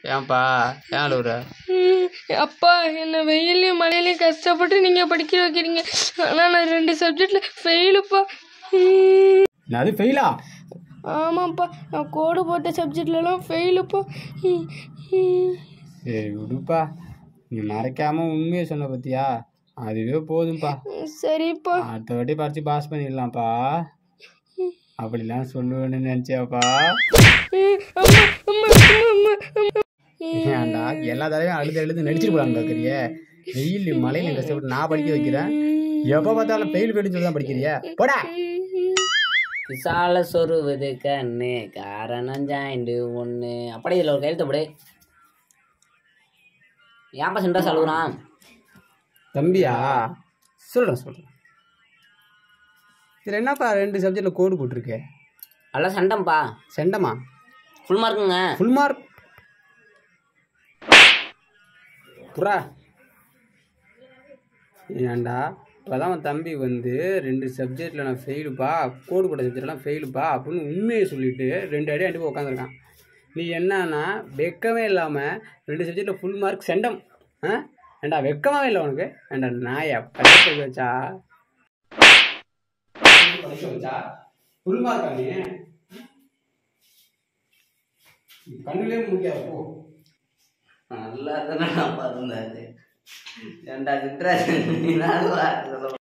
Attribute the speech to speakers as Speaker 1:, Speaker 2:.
Speaker 1: ஏன்பா ஏன் அழுவுற
Speaker 2: ம், அப்பா என்ன வெயிலையும் மழையிலையும் கஷ்டப்பட்டு நீங்கள் படிக்க வைக்கிறீங்க ஆனால் நான் ரெண்டு சப்ஜெக்டில் ஃபெயிலுப்பா
Speaker 1: அது ஃபெயிலா
Speaker 2: ஆமாப்பா நான் கோடு போட்ட சப்ஜெக்ட்லலாம் ஃபெயிலுப்பா ம், ம்.
Speaker 1: சரி விடுப்பா நீ மறைக்காம உண்மையை சொன்ன பத்தியா அதுவே போதும்ப்பா
Speaker 2: சரிப்பா
Speaker 1: அடுத்த வாட்டி படிச்சு பாஸ் பண்ணிடலாம்ப்பா அப்படிலாம் சொல்லுவேன்னு நினச்சியாப்பா
Speaker 2: ம், அம்மா அம்மா அம்மா அம்மா
Speaker 1: ஏன்டா எல்லா தடவையும் அழுது அழுது நடிச்சிட்டு போலான்னு பார்க்குறிய வெயில் மழையில கஷ்டப்பட்டு நான் படிக்க வைக்கிறேன் எப்போ பார்த்தாலும் ஃபெயில் ஃபெயில்னு சொல்லி தான் படிக்கிறிய போடா
Speaker 3: விசால சொருவது கண்ணு காரணம் ஜாயிண்டு ஒன்று அப்படியே இதில் ஒரு கையெழுத்து போடு ஏன்ப்பா சென்ட்ரஸ் அழுகுறான்
Speaker 1: தம்பியா சொல்கிறேன் சொல்கிறேன் இதில் என்னப்பா ரெண்டு சப்ஜெக்டில் கோடு போட்டிருக்கு
Speaker 3: நல்லா சண்டைப்பா
Speaker 1: செண்டமா
Speaker 3: ஃபுல் மார்க்குங்க
Speaker 1: ஃபுல் மார்க் புறா ஏன்டா இப்போதான் அவன் தம்பி வந்து ரெண்டு சப்ஜெக்டில் நான் ஃபெயிலுப்பா கோடு போட்ட சப்ஜெக்ட்லாம் ஃபெயிலுப்பா அப்படின்னு உண்மையை சொல்லிட்டு ரெண்டு அடி அடி போய் உட்காந்துருக்கான் நீ என்னன்னா வெக்கமே இல்லாமல் ரெண்டு சப்ஜெக்டில் ஃபுல் மார்க் செண்டம் ஆ ஏண்டா வெக்கமாவே இல்லை உனக்கு ஏண்டா நாயா படிக்க வச்சா படிக்க வச்சா ஃபுல் மார்க்கா நீ கண்ணுலே முடியாது போ
Speaker 3: நல்லா தானே இருந்தாரு ஏன்டா சிட்ரா